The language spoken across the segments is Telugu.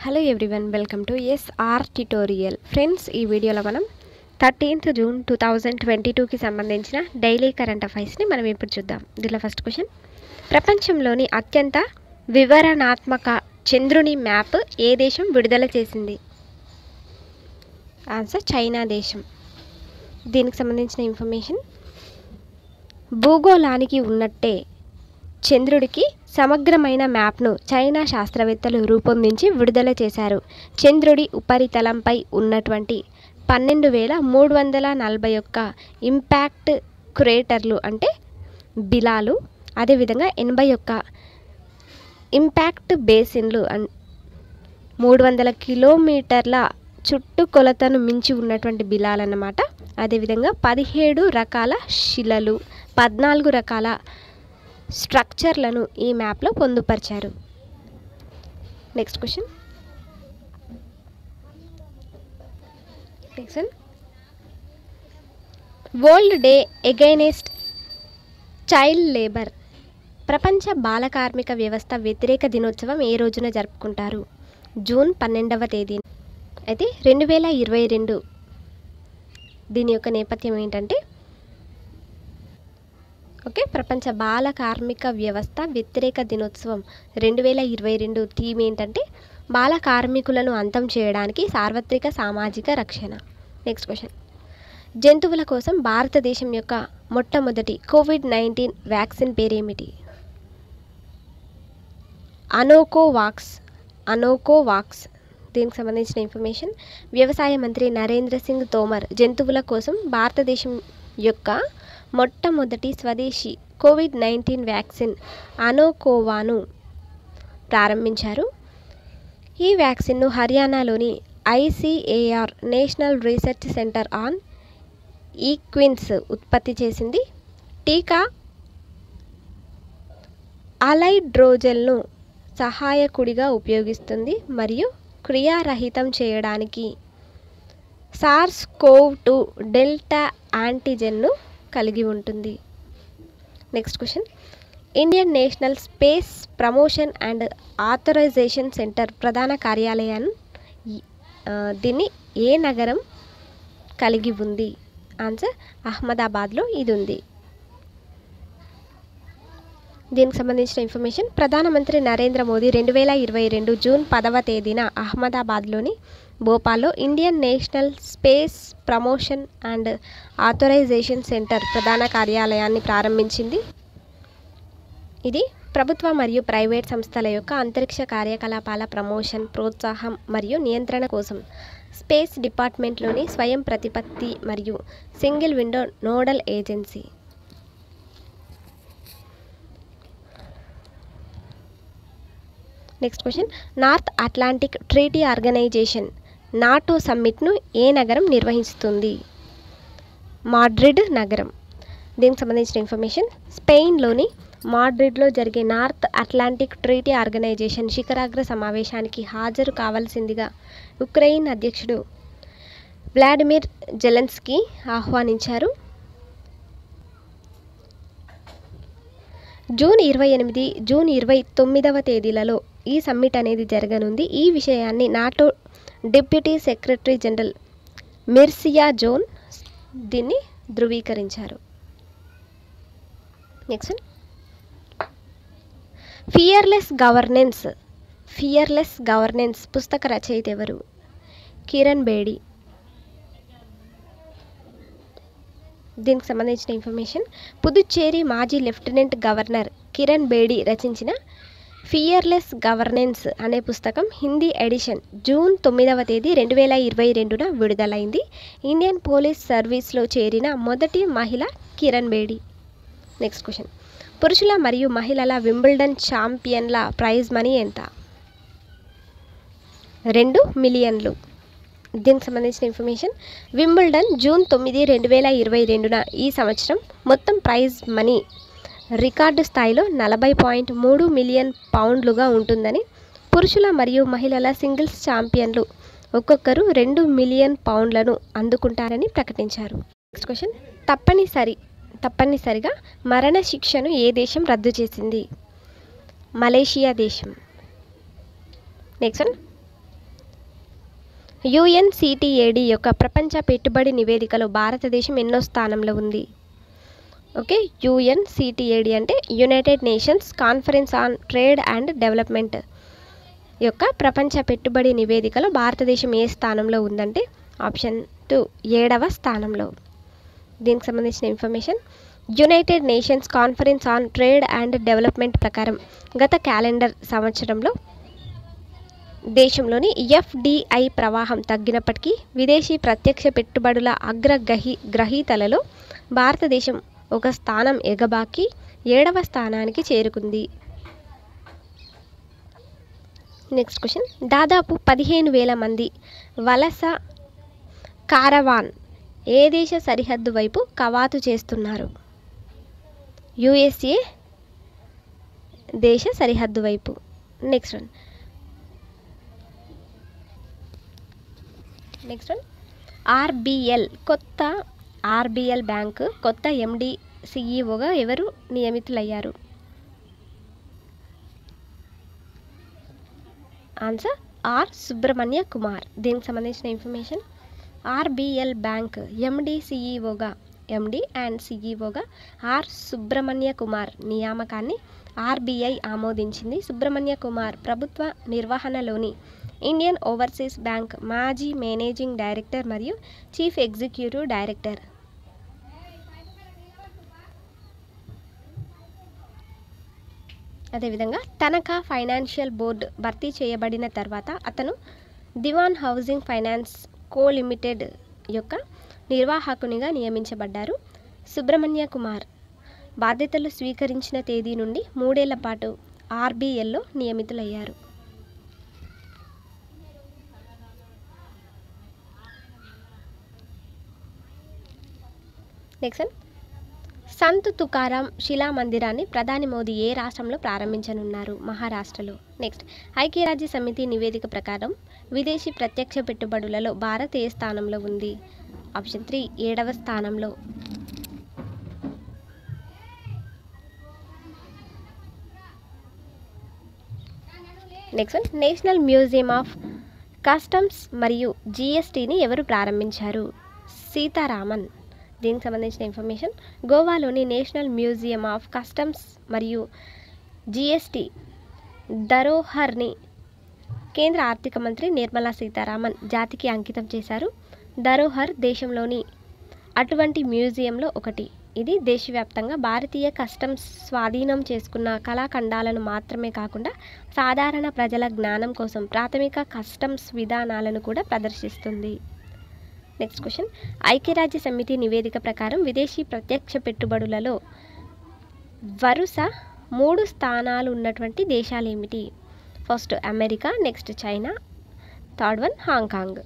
hello everyone welcome to S R tutorial friends ఈ వీడియోలో మనం thirteenth June two thousand twenty టూకి సంబంధించిన డైలీ కరెంట్ అఫైర్స్ని మనం ఇప్పుడు చూద్దాం దీనిలో ఫస్ట్ క్వశ్చన్ ప్రపంచంలోని అత్యంత వివరణాత్మక చంద్రుని మ్యాప్ ఏ దేశం విడుదల చేసింది ఆన్సర్ చైనా దేశం దీనికి సంబంధించిన ఇన్ఫర్మేషన్ భూగోళానికి ఉన్నట్టే చంద్రుడికి సమగ్రమైన మ్యాప్ను చైనా శాస్త్రవేత్తలు రూపొందించి విడుదల చేశారు చంద్రుడి ఉపరితలంపై ఉన్నటువంటి పన్నెండు వేల మూడు వందల నలభై ఒక్క ఇంపాక్ట్ క్రేటర్లు అంటే బిలాలు అదేవిధంగా ఎనభై ఒక్క ఇంపాక్ట్ బేసిన్లు అన్ మూడు వందల కిలోమీటర్ల చుట్టుకొలతను మించి ఉన్నటువంటి బిలాలన్నమాట అదేవిధంగా పదిహేడు రకాల శిలలు పద్నాలుగు రకాల స్ట్రక్చర్లను ఈ మ్యాప్లో పొందుపరిచారు next question next world day against child labour ప్రపంచ బాల కార్మిక వ్యవస్థ వ్యతిరేక దినోత్సవం ఏ రోజున జరుపుకుంటారు జూన్ పన్నెండవ తేదీ అయితే రెండు వేల ఇరవై రెండు దీని యొక్క నేపథ్యం ఏంటంటే ఓకే ప్రపంచ బాల కార్మిక వ్యవస్థ వ్యతిరేక దినోత్సవం రెండు వేల ఇరవై రెండు థీమ్ ఏంటంటే బాల కార్మికులను అంతం చేయడానికి సార్వత్రిక సామాజిక రక్షణ నెక్స్ట్ క్వశ్చన్ జంతువుల కోసం భారతదేశం యొక్క మొట్టమొదటి కోవిడ్ నైన్టీన్ వ్యాక్సిన్ పేరేమిటి అనోకోవాక్స్ అనోకోవాక్స్ దీనికి సంబంధించిన ఇన్ఫర్మేషన్ వ్యవసాయ మంత్రి నరేంద్ర సింగ్ తోమర్ జంతువుల కోసం భారతదేశం యొక్క మొట్టమొదటి స్వదేశీ కోవిడ్ నైన్టీన్ వ్యాక్సిన్ అనోకోవాను ప్రారంభించారు ఈ వ్యాక్సిన్ను హర్యానాలోని ICAR national research centre on equines ఉత్పత్తి చేసింది టీకా అలైడ్రోజెల్ను సహాయకుడిగా ఉపయోగిస్తుంది మరియు క్రియారహితం చేయడానికి సార్స్ కోవ్ టూ డెల్టా యాంటీజెన్ను కలిగి ఉంటుంది next question Indian national space promotion and authorisation centre ప్రధాన కార్యాలయాన్ని దీన్ని ఏ నగరం కలిగి ఉంది ఆన్సర్ అహ్మదాబాద్లో ఇది ఉంది దీనికి సంబంధించిన ఇన్ఫర్మేషన్ ప్రధానమంత్రి నరేంద్ర మోదీ రెండు వేల ఇరవై రెండు జూన్ పదవ తేదీన అహ్మదాబాద్లోని భోపాల్లో Indian national space promotion and authorisation centre ప్రధాన కార్యాలయాన్ని ప్రారంభించింది ఇది ప్రభుత్వ మరియు ప్రైవేట్ సంస్థల యొక్క అంతరిక్ష కార్యకలాపాల ప్రమోషన్ ప్రోత్సాహం మరియు నియంత్రణ కోసం స్పేస్ డిపార్ట్మెంట్లోని స్వయం ప్రతిపత్తి మరియు single window nodal agency next question North Atlantic Treaty Organization NATO సమ్మిట్ను ఏ నగరం నిర్వహిస్తుంది మాడ్రిడ్ నగరం దీనికి సంబంధించిన ఇన్ఫర్మేషన్ స్పెయిన్లోని మాడ్రిడ్లో జరిగే నార్త్ అట్లాంటిక్ ట్రీటీ ఆర్గనైజేషన్ శిఖరాగ్ర సమావేశానికి హాజరు కావాల్సిందిగా ఉక్రెయిన్ అధ్యక్షుడు వ్లాడిమిర్ జెలెన్స్కీ ఆహ్వానించారు జూన్ ఇరవై ఎనిమిది జూన్ ఇరవై తొమ్మిదవ తేదీలలో ఈ సమ్మిట్ అనేది జరగనుంది ఈ విషయాన్ని NATO deputy secretary general Mircea Geoana దీన్ని ధృవీకరించారు next fearless governance fearless governance పుస్తక రచయిత ఎవరు కిరణ్ బేడి దీనికి సంబంధించిన ఇన్ఫర్మేషన్ పుదుచ్చేరి మాజీ లెఫ్టినెంట్ గవర్నర్ కిరణ్ బేడి రచించిన ఫియర్లెస్ గవర్నెన్స్ అనే పుస్తకం హిందీ ఎడిషన్ జూన్ తొమ్మిదవ తేదీ రెండు వేల ఇరవై రెండున విడుదలైంది ఇండియన్ పోలీస్ సర్వీస్లో చేరిన మొదటి మహిళ కిరణ్ బేడి నెక్స్ట్ క్వశ్చన్ పురుషుల మరియు మహిళల వింబుల్డన్ ఛాంపియన్ల ప్రైజ్ మనీ ఎంత రెండు మిలియన్లు దీనికి సంబంధించిన ఇన్ఫర్మేషన్ వింబుల్డన్ జూన్ తొమ్మిది రెండు వేల ఇరవై రెండున ఈ సంవత్సరం మొత్తం ప్రైజ్ మనీ రికార్డు స్థాయిలో నలభై పాయింట్ మూడు మిలియన్ పౌండ్లుగా ఉంటుందని పురుషుల మరియు మహిళల సింగిల్స్ ఛాంపియన్లు ఒక్కొక్కరు రెండు మిలియన్ పౌండ్లను అందుకుంటారని ప్రకటించారు నెక్స్ట్ క్వశ్చన్ తప్పనిసరి తప్పనిసరిగా మరణ శిక్షను ఏ దేశం రద్దు చేసింది మలేషియా దేశం నెక్స్ట్ యుఎన్సిటిఏడి యొక్క ప్రపంచ పెట్టుబడి నివేదికలో భారతదేశం ఎన్నో స్థానంలో ఉంది ఓకే యుఎన్సిటిఏడి అంటే United Nations conference on trade and development యొక్క ప్రపంచ పెట్టుబడి నివేదికలో భారతదేశం ఏ స్థానంలో ఉందంటే ఆప్షన్ టూ ఏడవ స్థానంలో దీనికి సంబంధించిన information United Nations conference on trade and development ప్రకారం గత క్యాలెండర్ సంవత్సరంలో దేశంలోని ఎఫ్డిఐ ప్రవాహం తగ్గినప్పటికీ విదేశీ ప్రత్యక్ష పెట్టుబడుల అగ్రగ్రహి గ్రహీతలలో భారతదేశం ఒక స్థానం ఎగబాకి ఏడవ స్థానానికి చేరుకుంది నెక్స్ట్ క్వశ్చన్ దాదాపు పదిహేను వేల మంది వలస కారవాన్ ఏ దేశ సరిహద్దు వైపు కవాతు చేస్తున్నారు యుఎస్ఏ దేశ సరిహద్దు వైపు next one next one RBL కొత్త ఆర్బిఎల్ బ్యాంక్ కొత్త ఎండి సిఈఓగా ఎవరు నియమితులయ్యారు ఆన్సర్ ఆర్ సుబ్రహ్మణ్య కుమార్ దీనికి సంబంధించిన ఇన్ఫర్మేషన్ ఆర్బిఎల్ బ్యాంక్ ఎండి సిఈఓగా ఎండి అండ్ సిఈఓగా ఆర్ సుబ్రహ్మణ్య కుమార్ నియామకాన్ని ఆర్బీఐ ఆమోదించింది సుబ్రహ్మణ్య కుమార్ ప్రభుత్వ నిర్వహణలోని ఇండియన్ ఓవర్సీస్ బ్యాంక్ మాజీ మేనేజింగ్ డైరెక్టర్ మరియు చీఫ్ ఎగ్జిక్యూటివ్ డైరెక్టర్ అదేవిధంగా తనఖా ఫైనాన్షియల్ బోర్డు భర్తీ చేయబడిన తర్వాత అతను Dewan housing finance co limited యొక్క నిర్వాహకునిగా నియమించబడ్డారు సుబ్రహ్మణ్య కుమార్ బాధ్యతలు స్వీకరించిన తేదీ నుండి మూడేళ్ల పాటు ఆర్బీఎల్లో నియమితులయ్యారు నెక్స్ట్ సంత్ తుకారాం శిలా మందిరాన్ని ప్రధాని మోదీ ఏ రాష్ట్రంలో ప్రారంభించనున్నారు మహారాష్ట్రలో నెక్స్ట్ ఐక్యరాజ్య సమితి నివేదిక ప్రకారం విదేశీ ప్రత్యక్ష పెట్టుబడులలో భారత్ ఏ స్థానంలో ఉంది ఆప్షన్ త్రీ ఏడవ స్థానంలో next one national museum of customs మరియు జిఎస్టీని ఎవరు ప్రారంభించారు సీతారామన్ దీనికి సంబంధించిన ఇన్ఫర్మేషన్ గోవాలోని నేషనల్ మ్యూజియం ఆఫ్ కస్టమ్స్ మరియు జిఎస్టీ ధరోహర్ని కేంద్ర ఆర్థిక మంత్రి నిర్మలా సీతారామన్ జాతికి అంకితం చేశారు ధరోహర్ దేశంలోని అటువంటి మ్యూజియంలో ఒకటి ఇది దేశవ్యాప్తంగా భారతీయ కస్టమ్స్ స్వాధీనం చేసుకున్న కళాఖండాలను మాత్రమే కాకుండా సాధారణ ప్రజల జ్ఞానం కోసం ప్రాథమిక కస్టమ్స్ విధానాలను కూడా ప్రదర్శిస్తుంది నెక్స్ట్ క్వశ్చన్ ఐక్యరాజ్య సమితి నివేదిక ప్రకారం విదేశీ ప్రత్యక్ష పెట్టుబడులలో వరుస మూడు స్థానాలు ఉన్నటువంటి దేశాలు ఏమిటి first America next China third one Hong Kong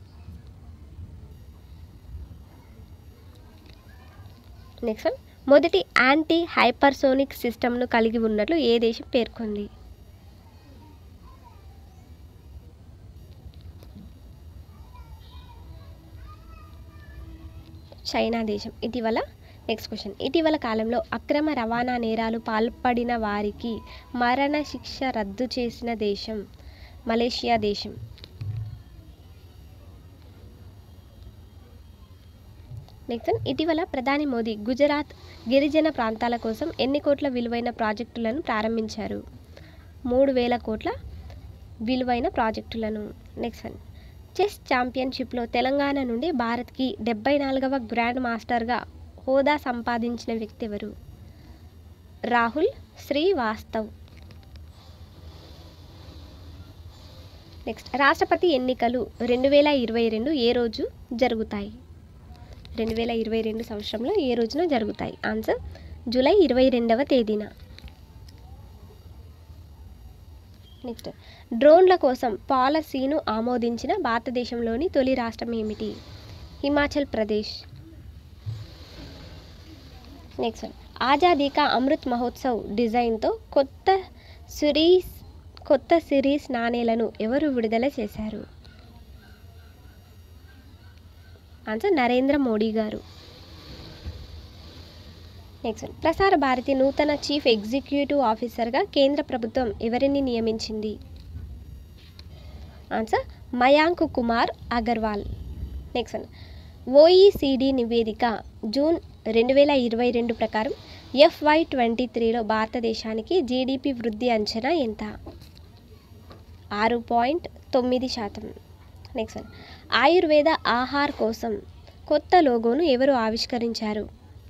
next one మొదటి యాంటీ హైపర్సోనిక్ సిస్టమ్ను కలిగి ఉన్నట్లు ఏ దేశం పేర్కొంది చైనా దేశం ఇటీవల నెక్స్ట్ క్వశ్చన్ ఇటీవల కాలంలో అక్రమ రవాణా నేరాలు పాల్పడిన వారికి మరణ శిక్ష రద్దు చేసిన దేశం మలేషియా దేశం నెక్స్ట్ ఇటీవల ప్రధాని మోదీ గుజరాత్ గిరిజన ప్రాంతాల కోసం ఎన్ని కోట్ల విలువైన ప్రాజెక్టులను ప్రారంభించారు మూడు వేల కోట్ల విలువైన ప్రాజెక్టులను నెక్స్ట్ వన్ చెస్ ఛాంపియన్షిప్లో తెలంగాణ నుండి భారత్కి డెబ్బై నాలుగవ గ్రాండ్ మాస్టర్గా హోదా సంపాదించిన వ్యక్తి ఎవరు రాహుల్ శ్రీవాస్తవ్ నెక్స్ట్ రాష్ట్రపతి ఎన్నికలు రెండు వేల ఇరవై రెండు ఏ రోజు జరుగుతాయి రెండు వేల ఇరవై రెండు సంవత్సరంలో ఏ రోజున జరుగుతాయి ఆన్సర్ జూలై ఇరవై రెండవ తేదీన నెక్స్ట్ డ్రోన్ల కోసం పాలసీను ఆమోదించిన భారతదేశంలోని తొలి రాష్ట్రం ఏమిటి హిమాచల్ ప్రదేశ్ నెక్స్ట్ వన్ ఆజాదీ కా అమృత్ మహోత్సవ్ డిజైన్తో కొత్త సిరీస్ కొత్త సిరీస్ నాణేలను ఎవరు విడుదల చేశారు ఆన్సర్ నరేంద్ర మోడీ గారు నెక్స్ట్ వన్ ప్రసార భారతి నూతన చీఫ్ ఎగ్జిక్యూటివ్ ఆఫీసర్గా కేంద్ర ప్రభుత్వం ఎవరిని నియమించింది answer Mayank Kumar Agarwal next one OECD నివేదిక జూన్ రెండు వేల ఇరవై రెండు ప్రకారం ఎఫ్వై ట్వంటీ త్రీలో భారతదేశానికి జీడిపి వృద్ధి అంచనా ఎంత ఆరు పాయింట్ తొమ్మిది శాతం నెక్స్ట్ వన్ ఆయుర్వేద ఆహార్ కోసం కొత్త లోగోను ఎవరు ఆవిష్కరించారు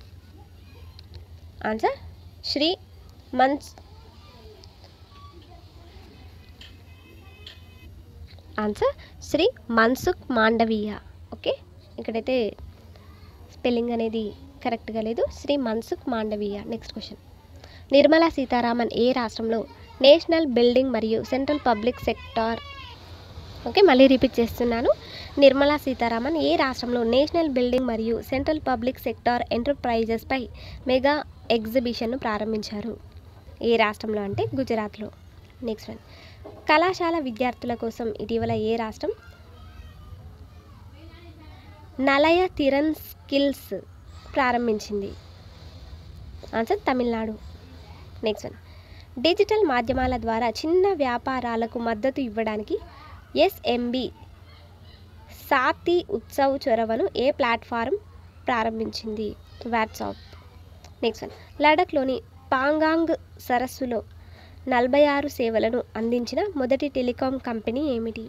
ఆన్సర్ శ్రీ మన్స్ ఆన్సర్ శ్రీ మన్సుఖ్ మాండవీయ ఓకే ఇక్కడైతే స్పెల్లింగ్ అనేది కరెక్ట్గా లేదు శ్రీ మన్సుఖ్ మాండవీయ నెక్స్ట్ క్వశ్చన్ నిర్మలా సీతారామన్ ఏ రాష్ట్రంలో నేషనల్ బిల్డింగ్ మరియు సెంట్రల్ పబ్లిక్ సెక్టార్ ఓకే మళ్ళీ రిపీట్ చేస్తున్నాను నిర్మలా సీతారామన్ ఏ రాష్ట్రంలో నేషనల్ బిల్డింగ్ మరియు సెంట్రల్ పబ్లిక్ సెక్టార్ ఎంటర్ప్రైజెస్పై మెగా ఎగ్జిబిషన్ను ప్రారంభించారు ఏ రాష్ట్రంలో అంటే గుజరాత్లో నెక్స్ట్ వన్ కళాశాల విద్యార్థుల కోసం ఇటీవల ఏ రాష్ట్రం నలయ తిరన్ స్కిల్స్ ప్రారంభించింది answer Tamil Nadu next one digital మాధ్యమాల ద్వారా చిన్న వ్యాపారాలకు మద్దతు ఇవ్వడానికి ఎస్ఎంబి సాతి ఉత్సవ్ చొరవను ఏ ప్లాట్ఫారం ప్రారంభించింది వాట్సాప్ నెక్స్ట్ వన్ లడఖ్లోని పాంగాంగ్ సరస్సులో నలభై ఆరు సేవలను అందించిన మొదటి టెలికాం కంపెనీ ఏమిటి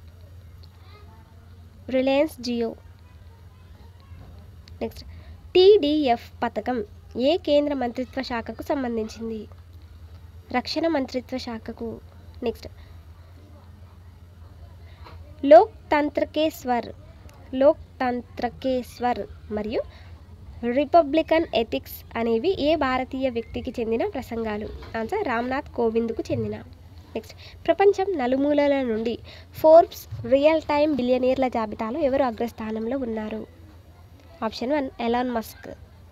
రిలయన్స్ జియో నెక్స్ట్ టీడీఎఫ్ పథకం ఏ కేంద్ర మంత్రిత్వ శాఖకు సంబంధించింది రక్షణ మంత్రిత్వ శాఖకు నెక్స్ట్ లోక్ తంత్రకే స్వర్ లోక్ తంత్రకే స్వర్ మరియు రిపబ్లికన్ ఎథిక్స్ అనేవి ఏ భారతీయ వ్యక్తికి చెందిన ప్రసంగాలు ఆన్సర్ రామ్నాథ్ కోవింద్కు చెందిన నెక్స్ట్ ప్రపంచం నలుమూలల నుండి ఫోర్బ్స్ రియల్ టైమ్ బిలియనీర్ల జాబితాలో ఎవరు అగ్రస్థానంలో ఉన్నారు option one Elon Musk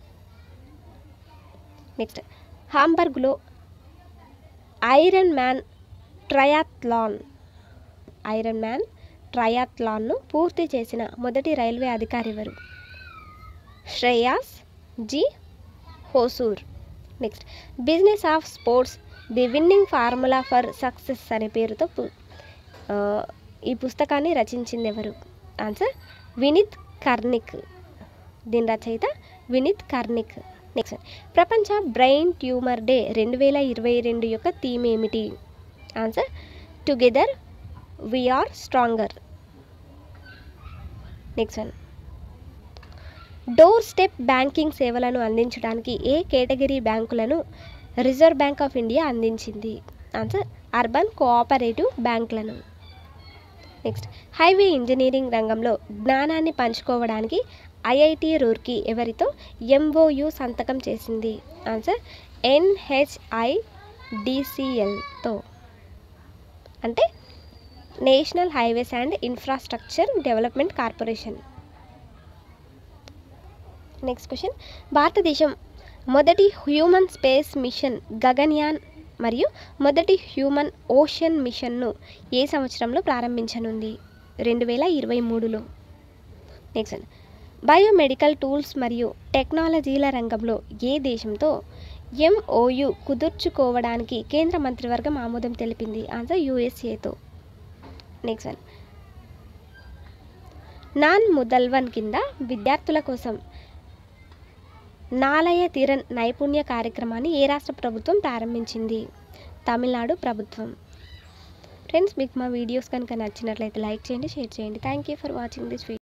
next హాంబర్గ్లో iron man triathlon iron man ట్రయాథ్లాన్ను పూర్తి చేసిన మొదటి రైల్వే అధికారి ఎవరు Shreyas G Hosur next business of sports the winning formula for success అనే పేరుతో పు- ఆ, ఈ పుస్తకాన్ని రచించింది ఎవరు ఆన్సర్ వినిత్ కర్నిక్ దీని రచయిత వినిత్ కర్నిక్ నెక్స్ట్ ప్రపంచ బ్రెయిన్ ట్యూమర్ డే రెండు వేల ఇరవై రెండు యొక్క థీమ్ ఏమిటి answer together we are stronger next one doorstep banking సేవలను అందించడానికి ఏ కేటగిరీ బ్యాంకులను రిజర్వ్ బ్యాంక్ ఆఫ్ ఇండియా అందించింది ఆన్సర్ అర్బన్ కోఆపరేటివ్ బ్యాంకులను నెక్స్ట్ హైవే ఇంజనీరింగ్ రంగంలో జ్ఞానాన్ని పంచుకోవడానికి ఐఐటి రూర్కి ఎవరితో ఎంఓయు సంతకం చేసింది ఆన్సర్ ఎన్హెచ్ఐ డిసిఎల్తో అంటే national highways and infrastructure development corporation next question భారతదేశం మొదటి హ్యూమన్ స్పేస్ మిషన్ గగన్యాన్ మరియు మొదటి హ్యూమన్ ఓషన్ మిషన్ను ఏ సంవత్సరంలో ప్రారంభించనుంది రెండు వేల ఇరవై మూడులో నెక్స్ట్ వన్ బయోమెడికల్ టూల్స్ మరియు టెక్నాలజీల రంగంలో ఏ దేశంతో ఎంఓయు కుదుర్చుకోవడానికి కేంద్ర మంత్రివర్గం ఆమోదం తెలిపింది ఆన్సర్ యూఎస్ఏతో నెక్స్ట్ వన్ నాన్ ముదల్వన్ కింద విద్యార్థుల కోసం నాలయ తీరన్ నైపుణ్య కార్యక్రమాన్ని ఏ రాష్ట్ర ప్రభుత్వం ప్రారంభించింది తమిళనాడు ప్రభుత్వం ఫ్రెండ్స్ మీకు మా వీడియోస్ కనుక నచ్చినట్లయితే లైక్ చేయండి షేర్ చేయండి thank you for watching this video